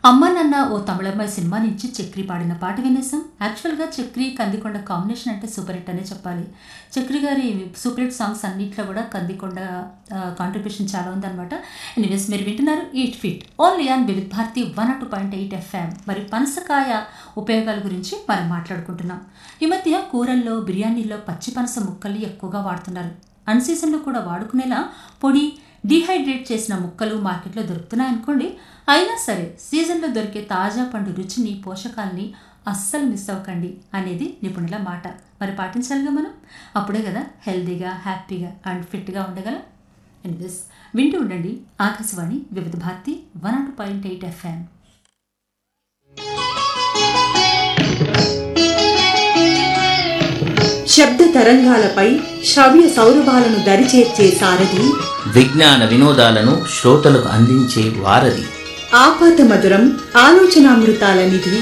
అమ్మ నాన్న ఓ తమిళమ్మాయి సినిమా నుంచి చక్రి పాడిన పాట వినేసాం యాక్చువల్గా చక్రి కందికొండ కాంబినేషన్ అంటే సూపర్ హిట్ అనే చెప్పాలి చక్రి గారి సూపర్ హిట్ సాంగ్స్ అన్నిట్లో కూడా కందికొండ కాంట్రిబ్యూషన్ చాలా ఉందన్నమాట ఎనీవేస్ మీరు వింటున్నారు eat fit only on Vividh Bharati one two point eight FM మరి పనసకాయ ఉపయోగాల గురించి మనం మాట్లాడుకుంటున్నాం ఈ మధ్య కూరల్లో బిర్యానీల్లో పచ్చి పనస ముక్కల్ని ఎక్కువగా వాడుతున్నారు అన్ సీజన్లో కూడా వాడుకునేలా పొడి డీహైడ్రేట్ చేసిన ముక్కలు మార్కెట్లో దొరుకుతున్నాయనుకోండి అయినా సరే సీజన్లో దొరికే తాజా పండు రుచిని పోషకాలని అస్సలు మిస్ అవ్వకండి అనేది నిపుణుల మాట మరి పాటించాలిగా మనం అప్పుడే కదా హెల్తీగా హ్యాపీగా అండ్ ఫిట్గా ఉండగలం ఎనివేస్ వింటూ ఉండండి Akashvani Vividh Bharati one two point eight FM శబ్ద తరంగాలపై శ్రవ్య సౌరభాలను దరిచేర్చే సారథి విజ్ఞాన వినోదాలను శ్రోతలకు అందించే వారధి ఆపాత మధురం ఆలోచనామృతాల నిధి